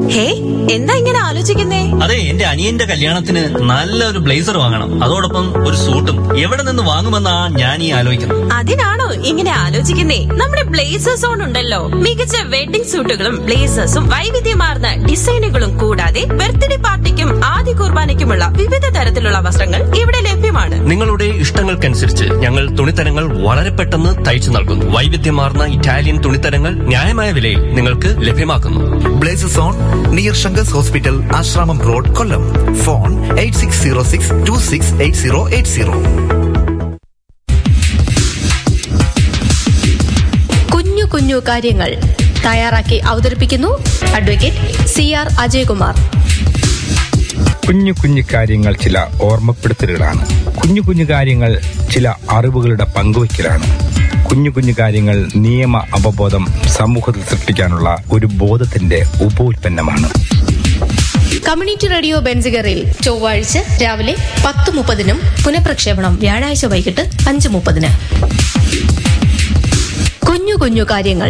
ഹേ എന്താ ഇങ്ങനെ ആലോചിക്കുന്നേ അതെ എന്റെ അനിയന്റെ കല്യാണത്തിന് നല്ലൊരു ബ്ലേസർ വാങ്ങണം അതോടൊപ്പം ഒരു സൂട്ടും എവിടെ നിന്ന് വാങ്ങുമെന്നാ ഞാൻ ഈ ആലോചിക്കുന്നത് അതിനാണോ ഇങ്ങനെ ആലോചിക്കുന്നേ നമ്മുടെ ബ്ലേസേഴ്സ് ഓൺ ഉണ്ടല്ലോ മികച്ച വെഡിംഗ് സൂട്ടുകളും ബ്ലേസേഴ്സും വൈവിധ്യമാർന്ന ഡിസൈനുകളും കൂടാതെ ബർത്ത്ഡേ പാർട്ടിക്കും ആദ്യ കുർബാനയ്ക്കുമുള്ള വിവിധ തരത്തിലുള്ള വസ്ത്രങ്ങൾ ഇവിടെ ലഭ്യമാണ് നിങ്ങളുടെ ഇഷ്ടങ്ങൾക്കനുസരിച്ച് ഞങ്ങൾ തുണിത്തരങ്ങൾ വളരെ പെട്ടെന്ന് തയ്ച്ചു നൽകുന്നു വൈവിധ്യമാർന്ന ഇറ്റാലിയൻ തുണിത്തരങ്ങൾ ന്യായമായ വിലയിൽ നിങ്ങൾക്ക് ലഭ്യമാക്കുന്നു Blazes on near Sankar's hospital Asramam road Kollam phone eight six zero six two six eight zero eight zero കുഞ്ഞു കുഞ്ഞു കാര്യങ്ങൾ തയ്യാറാക്കി അവതരിപ്പിക്കുന്നു അഡ്വക്കേറ്റ് സി ആർ അജയകുമാർ കുഞ്ഞു കുഞ്ഞു കാര്യങ്ങൾ ചില ഓർമ്മപ്പെടുത്തലുകളാണ് കുഞ്ഞു കുഞ്ഞു കാര്യങ്ങൾ ചില അറിവുകളുടെ പങ്കുവയ്ക്കലാണ് കുഞ്ഞു കുഞ്ഞു കാര്യങ്ങൾ നിയമ അവബോധം സമൂഹത്തിൽ സൃഷ്ടിക്കാനുള്ള ഒരു ബോധത്തിന്റെ ഉപോൽപ്പന്നമാണ് കമ്മ്യൂണിറ്റി റേഡിയോ ബെൻസിഗറിൽ ചൊവ്വാഴ്ച രാവിലെ പത്ത് മുപ്പതിനും പുനഃപ്രക്ഷേപണം വ്യാഴാഴ്ച വൈകിട്ട് അഞ്ച് മുപ്പതിന് കുഞ്ഞു കുഞ്ഞു കാര്യങ്ങൾ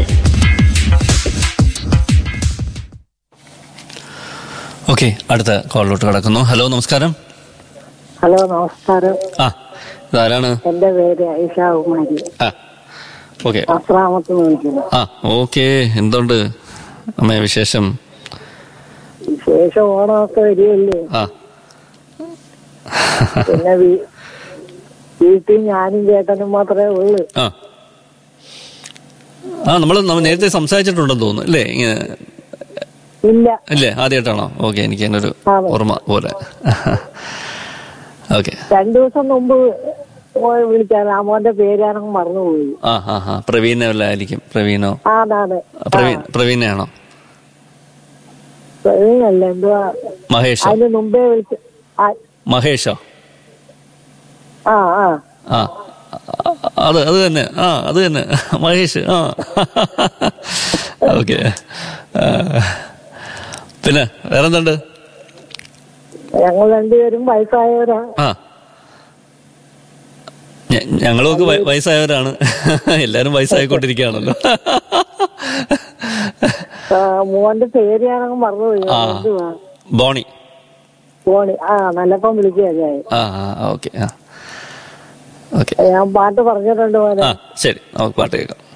ഓക്കെ അടുത്ത കോളിലോട്ട് കിടക്കുന്നു ഹലോ നമസ്കാരം ഹലോ നമസ്കാരം ആ ഇതാരാണ് എന്റെ പേര് ഐഷ കുമാരി ആ ഓക്കെ ആശ്രാമത്ത് വിളിക്കുന്നു ആ ഓക്കെ എന്തുണ്ട് അമ്മേ വിശേഷം വിശേഷം ഓണമൊക്കെ വരികയല്ലേ ആ പിന്നെ വീ- വീട്ടിൽ ഞാനും ചേട്ടനും മാത്രമേ ഉള്ളൂ ആ ആ നമ്മൾ നേരത്തെ സംസാരിച്ചിട്ടുണ്ടെന്ന് തോന്നുന്നു അല്ലേ ഇങ്ങനെ ഇല്ല അല്ലേ ആദ്യമായിട്ടാണോ ഓക്കെ എനിക്ക് അതിനൊരു അതെ. ഓർമ്മ പോലെ ഓക്കെ രണ്ടു ദിവസം മുമ്പ് പോയി വിളിച്ചാൽ അമ്മോന്റെ പേരാണെങ്കിൽ മറന്നുപോയി ആ ആ ആ പ്രവീണ വല്ല ആയിരിക്കും പ്രവീണോ ആണാണ് പ്രവീൺ പ്രവീണയാണോ പ്രവീണല്ല എന്തുവാ മഹേഷോ അതിന് മുമ്പേ വിളിച്ച് ആ- മഹേഷോ ആ ആ ആ അത് അത് തന്നെ ആ അത് തന്നെ മഹേഷ് ആ ഓക്കെ പിന്നെ വേറെന്തുണ്ട് ഞങ്ങൾ രണ്ടുപേരും വയസ്സായവരാ ആ ഞ- ഞങ്ങളുമൊക്കെ വയ- വയസ്സായവരാണ് എല്ലാരും വയസ്സായിക്കൊണ്ടിരിക്കുകയാണല്ലോ ആ, മോന്റെ പേരാണെങ്കിൽ മറന്നുപോയി ആ എന്തുവാ ബോണി പോണി ആ നല്ലപ്പം വിളിക്കുക ആ ആ ഓക്കെ ആ ഓക്കെ ഞാൻ പാട്ട് പറഞ്ഞിട്ടുണ്ട് മോനെ ആ ശരി നമുക്ക് പാട്ട് കേൾക്കാം